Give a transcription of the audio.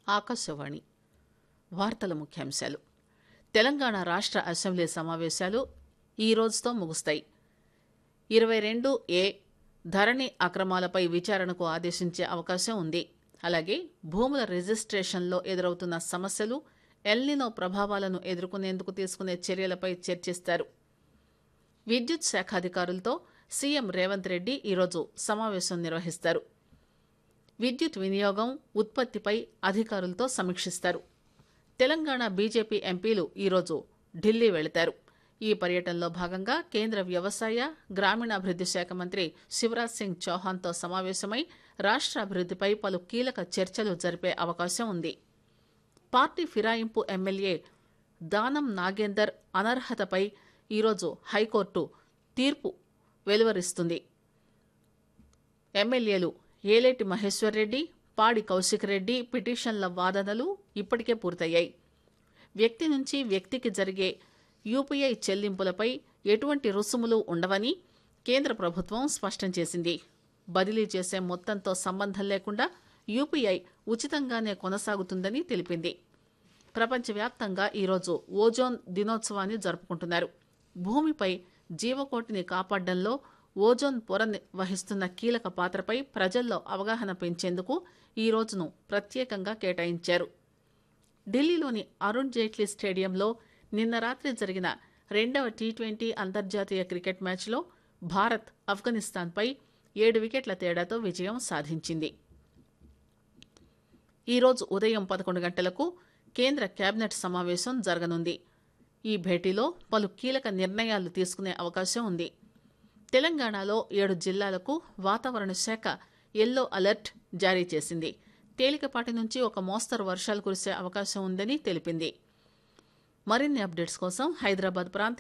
ఆకాశవాణి వార్తల ముఖ్యాంశాలు తెలంగాణ రాష్ట్ర అసెంబ్లీ సమావేశాలు ఈ రోజుతో ముగుస్తాయి ఇరవై రెండు ఏ ధరణి అక్రమాలపై విచారణకు ఆదేశించే అవకాశం ఉంది అలాగే భూముల రిజిస్ట్రేషన్లో ఎదురవుతున్న సమస్యలు ఎల్నినో ప్రభావాలను ఎదుర్కొనేందుకు తీసుకునే చర్యలపై చర్చిస్తారు విద్యుత్ శాఖ అధికారులతో సీఎం రేవంత్ రెడ్డి ఈరోజు సమావేశం నిర్వహిస్తారు విద్యుత్ వినియోగం ఉత్పత్తిపై అధికారులతో సమీక్షిస్తారు తెలంగాణ బీజేపీ ఎంపీలు ఈరోజు ఢిల్లీ వెళతారు ఈ పర్యటనలో భాగంగా కేంద్ర వ్యవసాయ గ్రామీణాభివృద్ది శాఖ మంత్రి శివరాజ్ సింగ్ చౌహాన్తో సమావేశమై రాష్ట్ర అభివృద్దిపై పలు కీలక చర్చలు జరిపే అవకాశం ఉంది పార్టీ ఫిరాయింపు ఎమ్మెల్యే దానం నాగేందర్ అనర్హతపై ఈరోజు హైకోర్టు తీర్పు వెలువరిస్తుంది ఎమ్మెల్యేలు ఏలేటి మహేశ్వర్ రెడ్డి పాడి కౌశిక్ రెడ్డి పిటిషన్ల వాదనలు ఇప్పటికే పూర్తయ్యాయి వ్యక్తి నుంచి వ్యక్తికి జరిగే యూపీఐ చెల్లింపులపై ఎటువంటి రుసుములు ఉండవని కేంద్ర ప్రభుత్వం స్పష్టం చేసింది బదిలీ చేసే మొత్తంతో సంబంధం లేకుండా యూపీఐ ఉచితంగానే కొనసాగుతుందని తెలిపింది ప్రపంచవ్యాప్తంగా ఈరోజు ఓజోన్ దినోత్సవాన్ని జరుపుకుంటున్నారు భూమిపై జీవకోటిని కాపాడడంలో ఓజోన్ పొర వహిస్తున్న కీలక పాత్రపై ప్రజల్లో అవగాహన పెంచేందుకు ఈ రోజును ప్రత్యేకంగా కేటాయించారు ఢిల్లీలోని అరుణ్ జైట్లీ స్టేడియంలో నిన్న రాత్రి జరిగిన రెండవ టీ ట్వంటీ అంతర్జాతీయ క్రికెట్ మ్యాచ్లో భారత్ ఆఫ్ఘనిస్తాన్పై ఏడు వికెట్ల తేడాతో విజయం సాధించింది ఈరోజు ఉదయం పదకొండు గంటలకు కేంద్ర కేబినెట్ సమావేశం జరగనుంది ఈ భేటీలో పలు కీలక నిర్ణయాలు తీసుకునే అవకాశం ఉంది తెలంగాణలో ఏడు జిల్లాలకు వాతావరణ శాఖ ఎల్లో అలర్ట్ జారీ చేసింది తేలికపాటి నుంచి ఒక మోస్తరు వర్షాలు కురిసే అవకాశం ఉందని తెలిపింది మరిన్ని అప్డేట్స్ కోసం హైదరాబాద్ ప్రాంతీయ